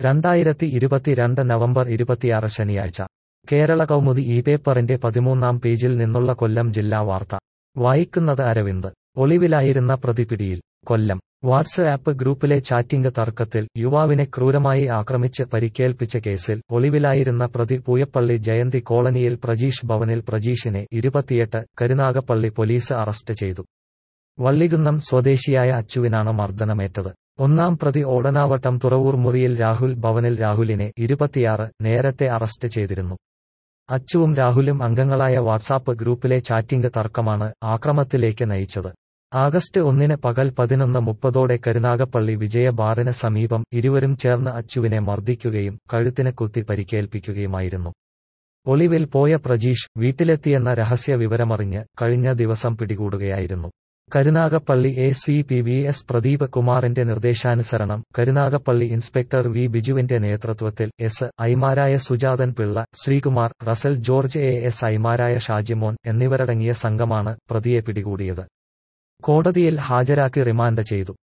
രണ്ടായിരത്തി ഇരുപത്തിരണ്ട് നവംബർ ഇരുപത്തിയാറ് ശനിയാഴ്ച കേരള കൗമുദി ഈ പേപ്പറിന്റെ പതിമൂന്നാം പേജിൽ നിന്നുള്ള കൊല്ലം ജില്ലാ വാർത്ത വായിക്കുന്നത് അരവിന്ദ് ഒളിവിലായിരുന്ന പ്രതി പിടിയിൽ കൊല്ലം വാട്സ് ആപ്പ് ഗ്രൂപ്പിലെ ചാറ്റിംഗ് തർക്കത്തിൽ യുവാവിനെ ക്രൂരമായി ആക്രമിച്ച് പരിക്കേൽപ്പിച്ച കേസിൽ ഒളിവിലായിരുന്ന പ്രതി പൂയപ്പള്ളി ജയന്തി കോളനിയിൽ പ്രജീഷ് ഭവനിൽ പ്രജീഷിനെ ഇരുപത്തിയെട്ട് കരുനാഗപ്പള്ളി പോലീസ് അറസ്റ്റ് ചെയ്തു വള്ളികുന്നം സ്വദേശിയായ അച്ചുവിനാണ് മർദ്ദനമേറ്റത് ഒന്നാം പ്രതി ഓടനാവട്ടം തുറവൂർ മുറിയിൽ രാഹുൽ ഭവനിൽ രാഹുലിനെ ഇരുപത്തിയാറ് നേരത്തെ അറസ്റ്റ് ചെയ്തിരുന്നു അച്ചുവും രാഹുലും അംഗങ്ങളായ വാട്സാപ്പ് ഗ്രൂപ്പിലെ ചാറ്റിംഗ് തർക്കമാണ് ആക്രമത്തിലേക്ക് നയിച്ചത് ആഗസ്റ്റ് ഒന്നിന് പകൽ പതിനൊന്ന് മുപ്പതോടെ കരുനാഗപ്പള്ളി വിജയ ബാറിന് സമീപം ഇരുവരും ചേർന്ന് അച്ചുവിനെ മർദ്ദിക്കുകയും കഴുത്തിന് കുത്തി പരിക്കേൽപ്പിക്കുകയുമായിരുന്നു ഒളിവിൽ പോയ പ്രജീഷ് വീട്ടിലെത്തിയെന്ന രഹസ്യ വിവരമറിഞ്ഞ് കഴിഞ്ഞ ദിവസം പിടികൂടുകയായിരുന്നു Karunagappally A C P V S Pradeep കുമാറിന്റെ നിർദ്ദേശാനുസരണം കരുനാഗപ്പള്ളി ഇൻസ്പെക്ടർ വി ബിജുവിന്റെ നേതൃത്വത്തിൽ എസ് ഐമാരായ Sujathan Pillai Sreekumar Russel George A S ഐമാരായ ഷാജിമോൻ എന്നിവരടങ്ങിയ സംഘമാണ് പ്രതിയെ പിടികൂടിയത് കോടതിയിൽ ഹാജരാക്കി റിമാൻഡ് ചെയ്തു